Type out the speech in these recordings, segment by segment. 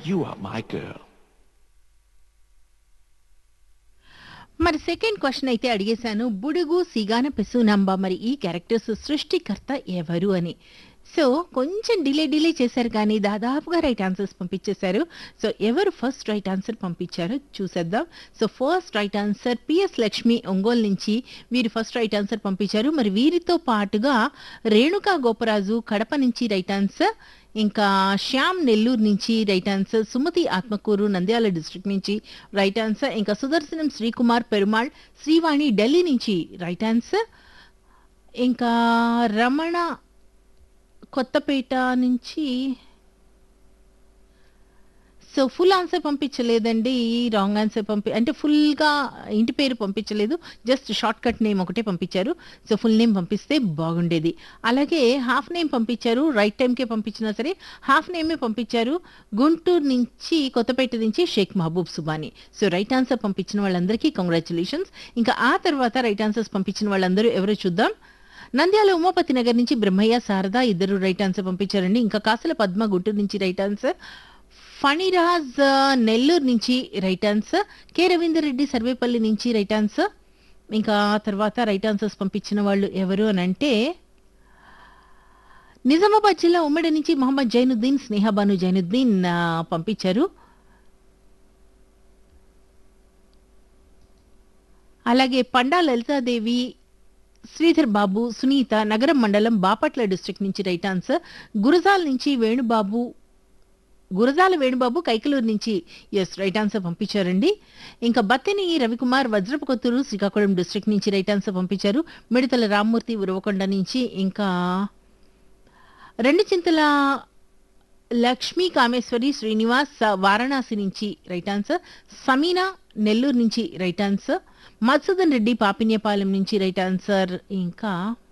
You are my girl. మరి second question అయితే అడిగేశాను బుడుగు సిగాన పెసునంబ మరి ఈ క్యారెక్టర్స్ సృష్టికర్త ఎవరు అని సో కొంచెం డిలే డిలే చేశారు కానీ దాదాపుగా రైట్ ఆన్సర్స్ పంపించేశారు సో ఎవరు ఫస్ట్ రైట్ ఆన్సర్ పంపించారో చూసేద్దాం so first right answer PS Lakshmi Ongole నుంచి వీరు ఫస్ట్ రైట్ ఆన్సర్ పంపించారు మరి వీరితో పాటుగా రేణుకా గోపరాజు కడప నుంచి రైట్ ఆన్సర్ ఇంకా శ్యామ్ నెల్లూరు నుంచి right answer Sumathi Atmakur Nandyal district నుంచి రైట్ ఆన్సర్ ఇంకా సుదర్శనం శ్రీకుమార్ పెరుమాళ్ శ్రీవాణి ఢిల్లీ నుంచి రైట్ ఆన్సర్ ఇంకా రమణ కొత్తపేట నుంచి సో ఫుల్ ఆన్సర్ పంపించలేదండి రాంగ్ ఆన్సర్ పంపి అంటే ఫుల్గా ఇంటి పేరు పంపించలేదు జస్ట్ షార్ట్ కట్ నేమ్ ఒకటే పంపించారు సో ఫుల్ నేమ్ పంపిస్తే బాగుండేది అలాగే హాఫ్ నేమ్ పంపించారు రైట్ టైంకే పంపించినా సరే హాఫ్ నేమే పంపించారు గుంటూరు నుంచి కొత్తపేట నుంచి Shaik Mahaboob Subhani so right answer పంపించిన వాళ్ళందరికీ కంగ్రాచులేషన్స్ ఇంకా ఆ తర్వాత రైట్ ఆన్సర్స్ పంపించిన వాళ్ళందరూ ఎవరో చూద్దాం నంద్యాల ఉమాపతి నగర్ నుంచి బ్రహ్మయ్య శారద ఇద్దరు రైట్ ఆన్సర్ పంపించారండి ఇంకా కాసుల పద్మ గుంటూరు నుంచి రైట్ ఆన్సర్ ఫణిరాజ్ ఆ, నెల్లూరు నుంచి right answer K Ravinder Reddy Sarvepalli నుంచి రైట్ ఆన్సర్ ఇంకా తర్వాత రైట్ ఆన్సర్స్ పంపించిన వాళ్ళు ఎవరు అని అంటే నిజామాబాద్ జిల్లా ఉమ్మడి నుంచి మొహమ్మద్ జైనుద్దీన్ స్నేహాబాను జైనుద్దీన్ ఆ, పంపించారు అలాగే పండా లలితాదేవి శ్రీధర్ బాబు సునీత నగరం మండలం బాపట్ల డిస్ట్రిక్ట్ నుంచి రైట్ ఆన్సర్ గురజాల్ నుంచి వేణుబాబు గురజాల వేణుబాబు కైకలూరు నుంచి ఎస్ రైట్ ఆన్సర్ పంపించారండి ఇంకా బత్తిని రవికుమార్ వజ్రపు కొత్తూరు శ్రీకాకుళం డిస్ట్రిక్ట్ నుంచి రైట్ ఆన్సర్ పంపించారు మిడతల రామ్మూర్తి ఉరవకొండ నుంచి ఇంకా రెండు చింతల లక్ష్మీ కామేశ్వరి శ్రీనివాస్ వారణాసి నుంచి రైట్ ఆన్సర్ సమీనా నెల్లూరు నుంచి రైట్ ఆన్సర్ మధుసూదన్ రెడ్డి పాపిన్యపాలెం నుంచి రైట్ ఆన్సర్ ఇంకా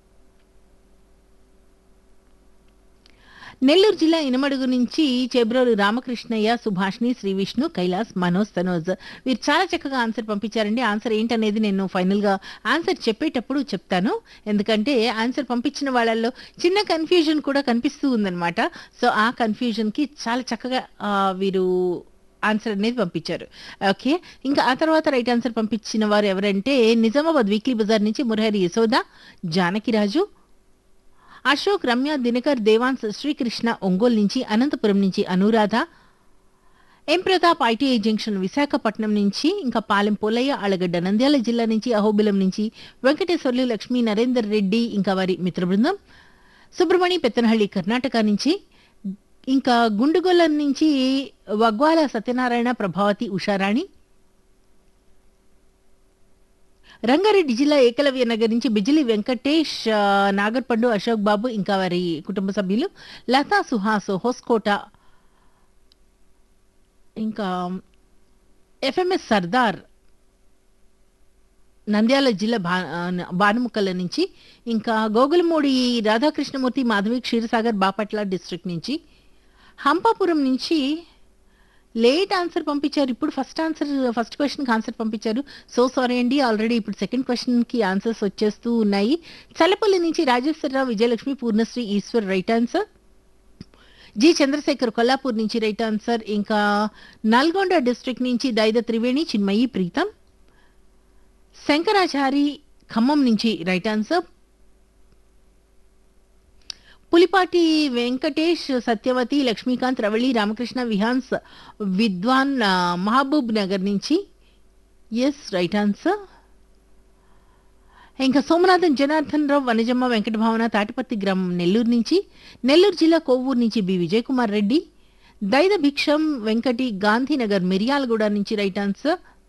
నెల్లూరు జిల్లా ఇనమడుగు నుంచి చెబ్రోలు రామకృష్ణయ్య సుభాష్ని శ్రీ విష్ణు కైలాస్ మనోజ్ తనోజ్ వీరు చాలా చక్కగా ఆన్సర్ పంపించారండి ఆన్సర్ ఏంటనేది నేను ఫైనల్ గా ఆన్సర్ చెప్పేటప్పుడు చెప్తాను ఎందుకంటే ఆన్సర్ పంపించిన వాళ్ళల్లో చిన్న కన్ఫ్యూజన్ కూడా కనిపిస్తూ ఉందన్నమాట సో ఆ కన్ఫ్యూజన్ కి చాలా చక్కగా ఆ, వీరు ఆన్సర్ అనేది పంపించారు ఓకే ఇంకా ఆ తర్వాత రైట్ ఆన్సర్ పంపించిన వారు ఎవరంటే నిజామాబాద్ వీక్లీ బజార్ నుంచి మురహరి యశోద జానకిరాజు అశోక్ రమ్య దినకర్ దేవాన్స్ శ్రీకృష్ణ ఒంగోలు నుంచి అనంతపురం నుంచి Anuradha M Pratap ITI junction Visakhapatnam నుంచి ఇంకా పాలెం పోలయ్య అళగడ్డ నంద్యాల జిల్లా నుంచి అహోబిలం నుంచి వెంకటేశ్వర్లు లక్ష్మీ నరేందర్ రెడ్డి ఇంకా వారి మిత్ర బృందం సుబ్రమణి పెత్తనహಳ್ಳಿ కర్ణాటక నుంచి ఇంకా గుండుగొల్ల నుంచి వగ్వాల సత్యనారాయణ ప్రభావతి ఉషారాణి రంగారెడ్డి జిల్లా ఏకలవ్య నగర్ నుంచి బిజిలి వెంకటేష్ ఆ, నాగర్పండు అశోక్ బాబు ఇంకా వారి కుటుంబ సభ్యులు లతా సుహాస్ హోస్కోట ఇంకా ఎఫ్ఎంఎస్ సర్దార్ నంద్యాల జిల్లా భా భానుముక్కల నుంచి ఇంకా గోగులమూడి రాధాకృష్ణమూర్తి మాధవి క్షీరసాగర్ బాపట్ల డిస్ట్రిక్ట్ నుంచి హంపాపురం నుంచి లేట్ ఆన్సర్ పంపించారు ఇప్పుడు ఫస్ట్ ఆన్సర్ ఫస్ట్ క్వశ్చన్కి ఆన్సర్ పంపించారు సో సారీ అండి ఆల్రెడీ ఇప్పుడు సెకండ్ క్వశ్చన్కి ఆన్సర్స్ వచ్చేస్తూ ఉన్నాయి చల్లపల్లి నుంచి Rajeswararao Vijayalakshmi Purnasri Eshwar right answer G Chandrashekar Kollapur నుంచి రైట్ ఆన్సర్ ఇంకా నల్గొండ డిస్ట్రిక్ట్ నుంచి దైద త్రివేణి చిన్మయి ప్రీతం శంకరాచారి ఖమ్మం నుంచి రైట్ ఆన్సర్ పులిపాటి వెంకటేష్ సత్యవతి లక్ష్మీకాంత్ రవళి రామకృష్ణ విహాన్స్ విద్వాన్ ఆ, మహబూబ్ నగర్ నుంచి ఎస్ రైట్ ఆన్సర్ ఇంకా సోమనాథన్ జనార్దన్ రావు వనజమ్మ వెంకట భావన తాటిపత్తి గ్రామం నెల్లూరు నుంచి నెల్లూరు జిల్లా కోవూరు నుంచి బి విజయ్ కుమార్ రెడ్డి దైద భిక్షం వెంకటి గాంధీనగర్ మిర్యాలగూడ నుంచి రైట్ ఆన్సర్